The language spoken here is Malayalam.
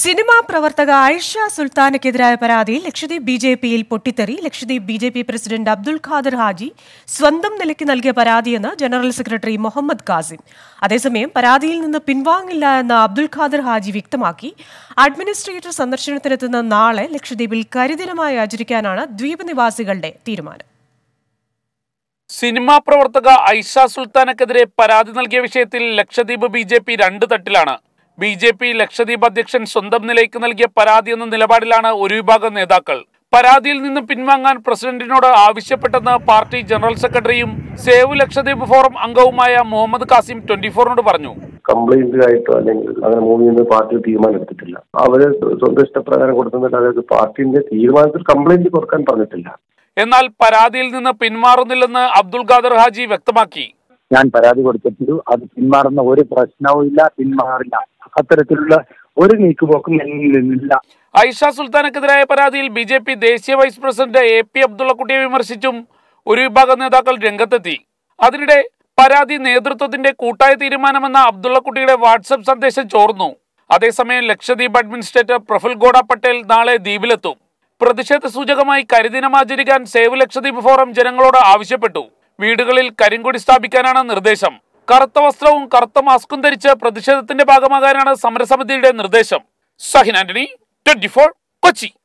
സിനിമാ പ്രവർത്തക ഐഷ സുൽത്താനയ്ക്കെതിരായ പരാതിയിൽ ലക്ഷദ്വീപ് ബി ജെ പിയിൽ പൊട്ടിത്തെറി Lakshadweep B J P president Abdul Khader Haji സ്വന്തം നിലയ്ക്ക് നൽകിയ പരാതിയെന്ന് ജനറൽ സെക്രട്ടറി മുഹമ്മദ് കാസിം അതേസമയം പരാതിയിൽ നിന്ന് പിൻവാങ്ങില്ല എന്ന് അബ്ദുൽ ഖാദർ ഹാജി വ്യക്തമാക്കി അഡ്മിനിസ്ട്രേറ്റർ സന്ദർശനത്തിനെത്തുന്ന നാളെ ലക്ഷദ്വീപിൽ കരിദിനമായി ആചരിക്കാനാണ് ദ്വീപ് നിവാസികളുടെ തീരുമാനം സിനിമാ പ്രവർത്തക ഐഷ സുൽത്താനക്കെതിരെ പരാതി നൽകിയ വിഷയത്തിൽ ലക്ഷദ്വീപ് ബി ജെ പി രണ്ട് തട്ടിലാണ് ബി ജെ പി ലക്ഷദ്വീപ് അധ്യക്ഷൻ സ്വന്തം നിലയ്ക്ക് നൽകിയ പരാതി എന്ന നിലപാടിലാണ് ഒരു വിഭാഗം നേതാക്കൾ പരാതിയിൽ നിന്ന് പിൻവാങ്ങാൻ പ്രസിഡന്റിനോട് ആവശ്യപ്പെട്ടെന്ന് പാർട്ടി ജനറൽ സെക്രട്ടറിയും സേവ് ലക്ഷദ്വീപ് ഫോറം അംഗവുമായ മുഹമ്മദ് കാസിം ട്വന്റി ഫോറിനോട് പറഞ്ഞു കംപ്ലൈന്റ് ആയിട്ടോ അല്ലെങ്കിൽ അങ്ങനെ മൂവ് ചെയ്യുന്ന പാർട്ടി തീരുമാനം എടുത്തിട്ടില്ല അവര് സ്വന്തം ഇഷ്ടപ്രകാരം കൊടുക്കുന്നില്ല അതായത് പാർട്ടിന്റെ തീരുമാനത്തിൽ കംപ്ലൈന്റ് കൊടുക്കാൻ പറഞ്ഞിട്ടില്ല എന്നാൽ പരാതിയിൽ നിന്ന് പിന്മാറുന്നില്ലെന്ന് അബ്ദുൽ ഖാദർ ഹാജി വ്യക്തമാക്കി ഞാൻ പരാതി കൊടുത്തിട്ടുണ്ട് അത് പിന്മാറുന്ന ഒരു പ്രശ്നവും ഇല്ല പിന്മാറില്ല അത്തരത്തിലുള്ള ഒരു നീക്കുപോക്കും എന്നിൽ നിന്നില്ല ഐഷ സുൽത്താനക്കെതിരായ പരാതിയിൽ ബി ജെ പി ദേശീയ വൈസ് പ്രസിഡന്റ് എ പി അബ്ദുള്ളക്കുട്ടിയെ വിമർശിച്ചും ഒരു വിഭാഗം നേതാക്കൾ രംഗത്തെത്തി അതിനിടെ പരാതി നേതൃത്വത്തിന്റെ കൂട്ടായ തീരുമാനമെന്ന അബ്ദുള്ളക്കുട്ടിയുടെ വാട്സപ്പ് സന്ദേശം ചോർന്നു അതേസമയം ലക്ഷദ്വീപ് അഡ്മിനിസ്ട്രേറ്റർ പ്രഫുൽ ഗോഡ പട്ടേൽ നാളെ ദ്വീപിലെത്തും പ്രതിഷേധ സൂചകമായി കരിദിനം ആചരിക്കാൻ സേവ് ലക്ഷദ്വീപ് ഫോറം ജനങ്ങളോട് ആവശ്യപ്പെട്ടു വീടുകളിൽ കരിങ്കൊടി സ്ഥാപിക്കാനാണ് നിർദ്ദേശം കറുത്ത വസ്ത്രവും കറുത്ത മാസ്കും ധരിച്ച് പ്രതിഷേധത്തിന്റെ ഭാഗമാകാനാണ് സമരസമിതിയുടെ നിർദ്ദേശം സഹിൻ ആന്റണി ട്വന്റി കൊച്ചി